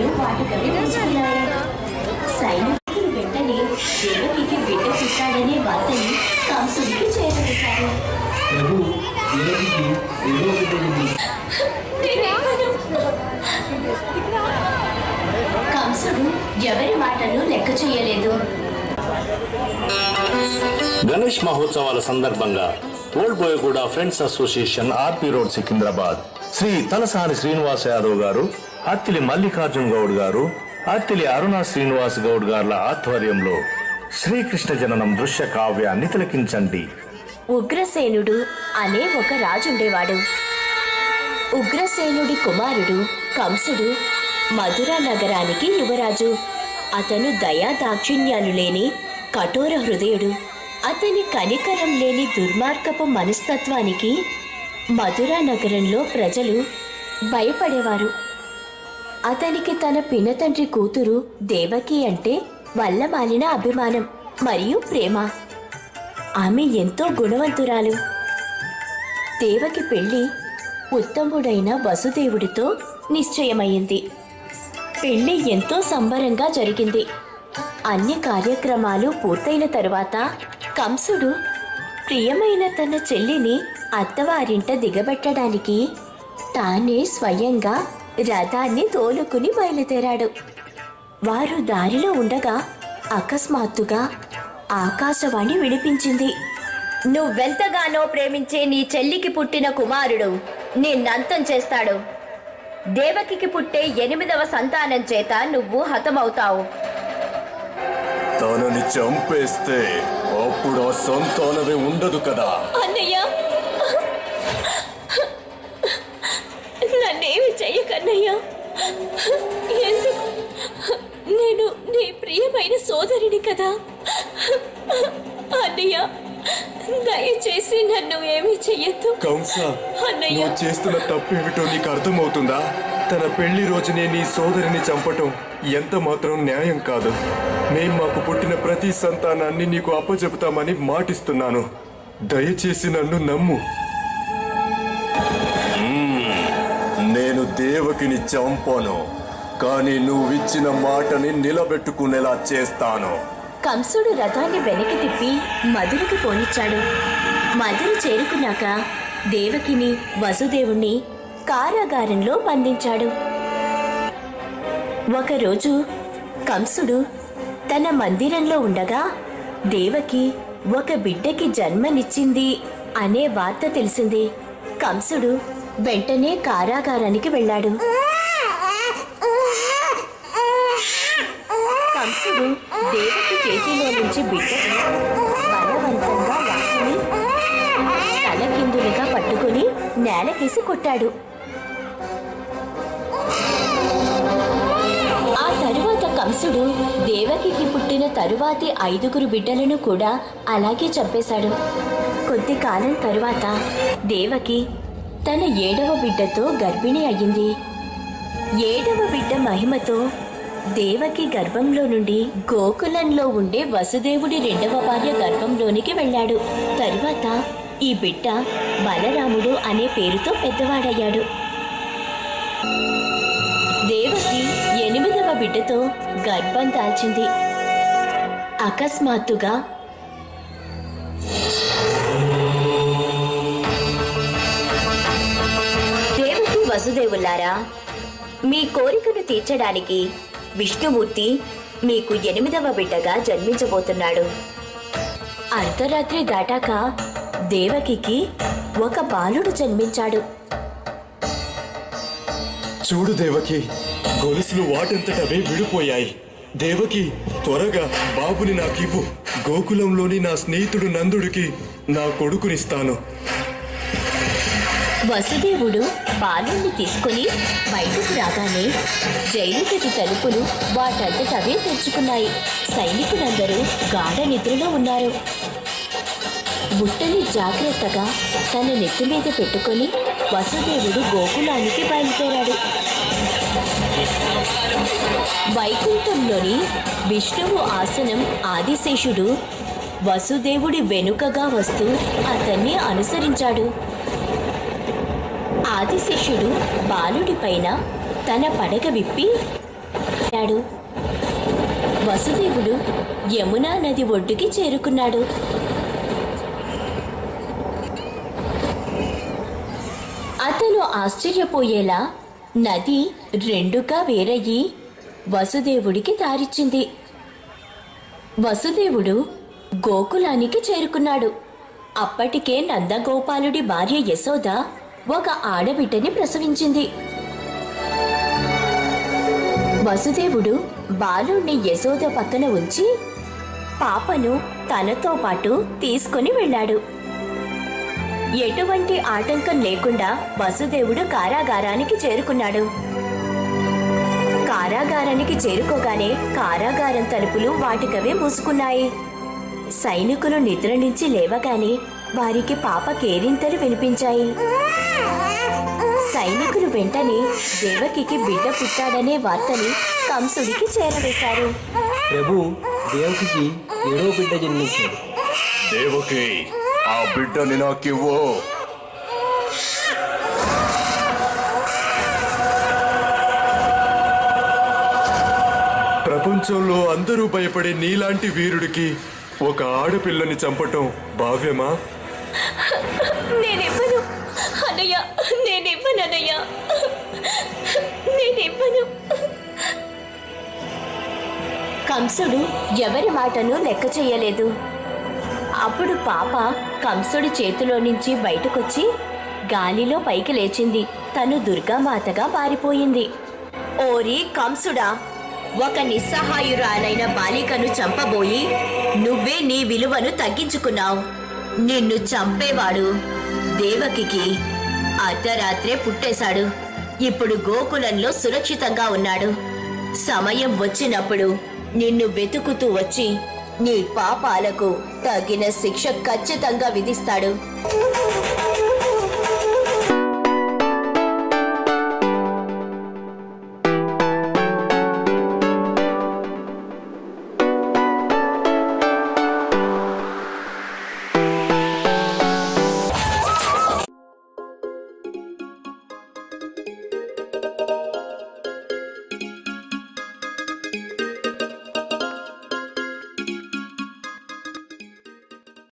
కన్నులు వాటికవి మూసుకున్నాయి సైనికులు వెంటనే దేవకికి బిడ్డ పుట్టాడనే వార్తని కంసుడికి చేరవేశారు ప్రభు దేవకికి ఏదో ఒకటి నేనేమను? కంసుడు ఎవరి మాటను లెక్క చేయలేదు గణేష్ మహోత్సవాల సందర్భంగా old Boiguda friends association R P road Secunderabad Shri Talasani Srinivas Yadav garu Attili Mallikarjun Goud గారు అత్తిలి అరుణ శ్రీనివాస్ గౌడ్ గార్ల ఆధ్వర్యంలో శ్రీకృష్ణ జననం దృశ్య కావ్యాన్ని తిలకించండి ఉగ్రసేనుడు అనే ఒక రాజుండేవాడు ఉగ్రసేనుడి కుమారుడు కంసుడు మధుర నగరానికి యువరాజు అతను దయా దాక్షిణ్యాలు లేని కఠోర హృదయుడు అతని కనికరం లేని దుర్మార్గపు మనస్తత్వానికి మధుర నగరంలో ప్రజలు భయపడేవారు అతనికి తన పినతండ్రి కూతురు దేవకి అంటే వల్లమాలిన అభిమానం మరియు ప్రేమ ఆమె ఎంతో గుణవంతురాలు దేవకి పెళ్లి ఉత్తముడైన వసుదేవుడితో నిశ్చయమైంది పెళ్లి ఎంతో సంబరంగా జరిగింది అన్ని కార్యక్రమాలు పూర్తయిన తరువాత కంసుడు ప్రియమైన తన చెల్లిని అత్తవారింట దిగబెట్టడానికి తానే స్వయంగా రథాన్ని తోలుకుని బయలుదేరాడు వారు దారిలో ఉండగా అకస్మాత్తుగా ఆకాశవాణి వినిపించింది నువ్వెంతగానో ప్రేమించే నీ చెల్లికి పుట్టిన కుమారుడు నిన్నంతం చేస్తాడు దేవకికి పుట్టే ఎనిమిదవ సంతానం చేత నువ్వు హతమవుతావు తనని చంపేస్తే అప్పుడు ఆ సంతానమే ఉండదు కదా అన్నయ్య నన్నేమి చెయ్యకన్నయ్య ఎందుకు నేను నీ ప్రియమైన సోదరిని కదా అన్నయ్య దయచేసి నన్ను ఏమీ చెయ్యొద్దు కంస అన్నయ్య. నువ్వు చేస్తున్న తప్పేమిటో నీకు అర్థమవుతుందా తన పెళ్లి రోజునే నీ సోదరిని చంపటం ఎంత మాత్రం న్యాయం కాదు మేం మాకు పుట్టిన ప్రతి సంతానాన్ని నీకు అప్పచెపుతామని మాటిస్తున్నాను దయచేసి నన్ను నమ్ము మ్మ్. నేను దేవకిని చంపను కానీ నువ్విచ్చిన మాటని నిలబెట్టుకునేలా చేస్తాను కంసుడు రథాన్ని వెనక్కి తిప్పి మధురికి పోనిచ్చాడు మధురు చేరుకున్నాక దేవకిని వసుదేవుణ్ణి కారాగారంలో బంధించాడు ఒకరోజు కంసుడు తన మందిరంలో ఉండగా దేవకి ఒక బిడ్డకి జన్మనిచ్చింది అనే వార్త తెలిసింది కంసుడు వెంటనే కారాగారానికి వెళ్ళాడు కంసుడు దేవకి చేతిలో నుంచి బిడ్డని బలవంతంగా లాక్కుని తలకిందులుగా పట్టుకుని నేలకేసి కొట్టాడు ఆ తరువాత కంసుడు దేవకికి పుట్టిన తరువాతి ఐదుగురు బిడ్డలను కూడా అలాగే చంపేశాడు కొద్ది కాలం తరువాత దేవకి తన ఏడవ బిడ్డతో గర్భిణి అయ్యింది ఏడవ బిడ్డ మహిమతో దేవకి గర్భంలో నుండి గోకులంలో ఉండే వసుదేవుడి రెండవ భార్య గర్భంలోనికి వెళ్ళాడు తరువాత ఈ బిడ్డ బలరాముడు అనే పేరుతో పెద్దవాడయ్యాడు దేవకి ఎనిమిదవ బిడ్డతో గర్భం దాల్చింది అకస్మాత్తుగా దేవకి వసుదేవులారా మీ కోరికను తీర్చడానికి విష్ణుమూర్తి మీకు ఎనిమిదవ బిడ్డగా జన్మించబోతున్నాడు అర్ధరాత్రి దాటాక దేవకికి ఒక బాలుడు జన్మించాడు చూడు దేవకి గొలుసులు వాటంతటవే విడిపోయాయి దేవకి త్వరగా బాబుని నాకివ్వు గోకులంలోని నా స్నేహితుడు నందుడికి నా కొడుకునిస్తాను వసుదేవుడు బాలుణ్ణి తీసుకుని బయటకు రాగానే జైలు గది తలుపులు వాటంతటవే తెరుచుకున్నాయి సైనికులందరూ గాఢ నిద్రలో ఉన్నారు బుట్టని జాగ్రత్తగా తన నెత్తి మీద పెట్టుకొని వసుదేవుడు గోకులానికి బయలుదేరాడు వైకుంఠంలోని విష్ణువు ఆసనం ఆదిశేషుడు వసుదేవుడి వెనుకగా వస్తూ అతన్ని అనుసరించాడు ఆదిశేషుడు బాలుడిపైన తన పడగ విప్పి అయ్యాడు వసుదేవుడు యమునా నది ఒడ్డుకి చేరుకున్నాడు అతను ఆశ్చర్యపోయేలా నది రెండుగా వేరయ్యి వసుదేవుడికి దారిచ్చింది వసుదేవుడు గోకులానికి చేరుకున్నాడు అప్పటికే నందగోపాలుడి భార్య యశోద ఒక ఆడబిడ్డని ప్రసవించింది వసుదేవుడు బాలుణ్ణి యశోద పక్కన ఉంచి పాపను తనతో పాటు తీసుకుని వెళ్ళాడు ఎటువంటి ఆటంకం లేకుండా వసుదేవుడు కారాగారానికి చేరుకున్నాడు కారాగారానికి చేరుకోగానే కారాగారం తలుపులు వాటికవే మూసుకున్నాయి సైనికులు నిద్ర నుంచి లేవగానే వారికి పాప కేరింతలు వినిపించాయి సైనికులు వెంటనే దేవకికి బిడ్డ పుట్టాడనే వార్తని కంసుడికి చేరవేశారు ప్రభు దేవకికి ఏడో బిడ్డ జన్మించాడు దేవకి ఆ బిడ్డని నాకివ్వు ప్రపంచంలో అందరూ భయపడే నీలాంటి వీరుడికి ఒక ఆడపిల్లని చంపటం భావ్యమా నేనివ్వను అన్నయ్య నేనివ్వను అన్నయ్య నేనివ్వను కంసుడు ఎవరి మాటను లెక్క చేయలేదు అప్పుడు పాప కంసుడి చేతిలో నుంచి బయటకొచ్చి గాలిలో పైకి లేచింది తను దుర్గామాతగా మారిపోయింది ఓరి కంసుడా ఒక నిస్సహాయురాలైన బాలికను చంపబోయి నువ్వే నీ విలువను తగ్గించుకున్నావు నిన్ను చంపేవాడు దేవకికి అర్ధరాత్రే పుట్టేశాడు ఇప్పుడు గోకులంలో సురక్షితంగా ఉన్నాడు సమయం వచ్చినప్పుడు నిన్ను వెతుకుతూ వచ్చి నీ పాపాలకు తగిన శిక్ష ఖచ్చితంగా విధిస్తాడు